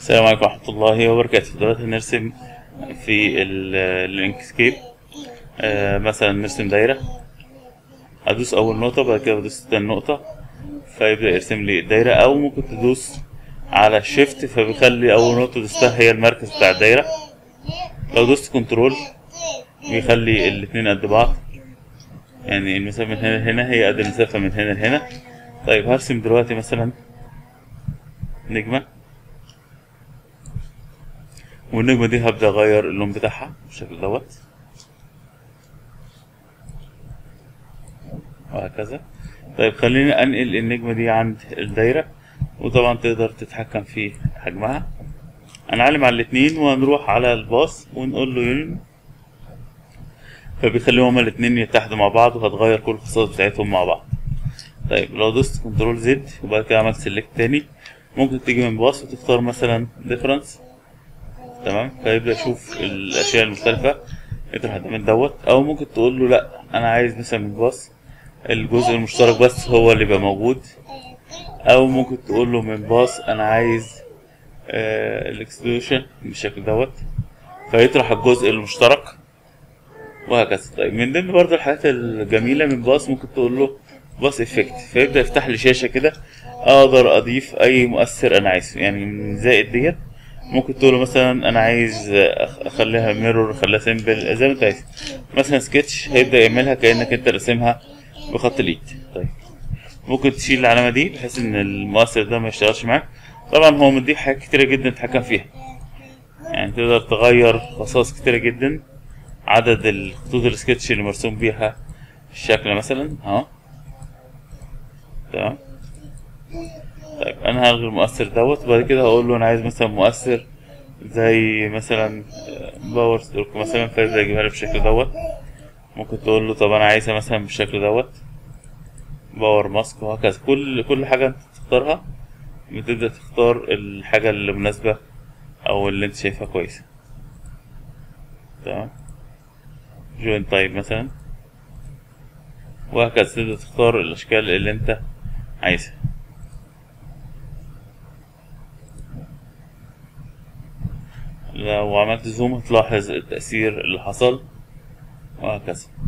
السلام عليكم ورحمة الله وبركاته دلوقتي هنرسم في الانكسكيب آه مثلا نرسم دايرة هدوس أول نقطة بعد كده بدوس تاني نقطة فيبدأ يرسم لي الدايرة أو ممكن تدوس على شيفت فبيخلي أول نقطة دوستها هي المركز بتاع الدايرة لو دوست كنترول بيخلي الاتنين قد بعض يعني المسافة من هنا لهنا هي قد المسافة من هنا لهنا طيب هرسم دلوقتي مثلا نجمة والنجمة دي هبدأ أغير اللون بتاعها بالشكل دوت وهكذا طيب خليني أنقل النجمة دي عند الدايرة وطبعا تقدر تتحكم في حجمها هنعلم على الاتنين وهنروح على الباص ونقول له يونين فبيخليهم هما الاتنين يتحدوا مع بعض وهتغير كل الخصائص بتاعتهم مع بعض طيب لو دوست كنترول زد وبعد كده عملت سيلكت تاني ممكن تيجي من باص وتختار مثلا ديفرنس تمام فيبدأ يشوف الأشياء المختلفة يقدر حد من دوت أو ممكن تقول له لأ أنا عايز مثلا من باص الجزء المشترك بس هو اللي يبقى موجود أو ممكن تقول له من باص أنا عايز آه الاكسكلوشن بالشكل دوت فيطرح الجزء المشترك وهكذا طيب من ضمن برضه الحاجات الجميلة من باص ممكن تقول له باص افكت فيبدأ يفتح لي شاشة كده اقدر اضيف اي مؤثر انا عايزه يعني من زائد ديت ممكن تقول له مثلا انا عايز اخليها ميرور اخليها سيمبل زي ما انت عايز مثلا سكتش هيبدا يعملها كانك انت راسمها بخط الايد طيب ممكن تشيل العلامه دي بحيث ان المؤثر ده ما يشتغلش معاك طبعا هو مديك حاجات كتيره جدا تتحكم فيها يعني تقدر تغير خصائص كتيره جدا عدد الخطوط السكتش اللي مرسوم بيها الشكل مثلا اهو تمام طيب انا هلغي المؤثر دوت وبعد كده هقول له انا عايز مثلا مؤثر زي مثلا باور ستروك مثلا فيبدا يجيبها لي بالشكل دوت ممكن تقول له طب انا عايزها مثلا بالشكل دوت باور ماسك وهكذا كل كل حاجه انت تختارها بتبدا تختار الحاجه اللي مناسبه او اللي انت شايفها كويسه تمام جوين طيب مثلا وهكذا تبدا تختار الاشكال اللي انت عايزها لو عملت زوم هتلاحظ التأثير اللي حصل وهكذا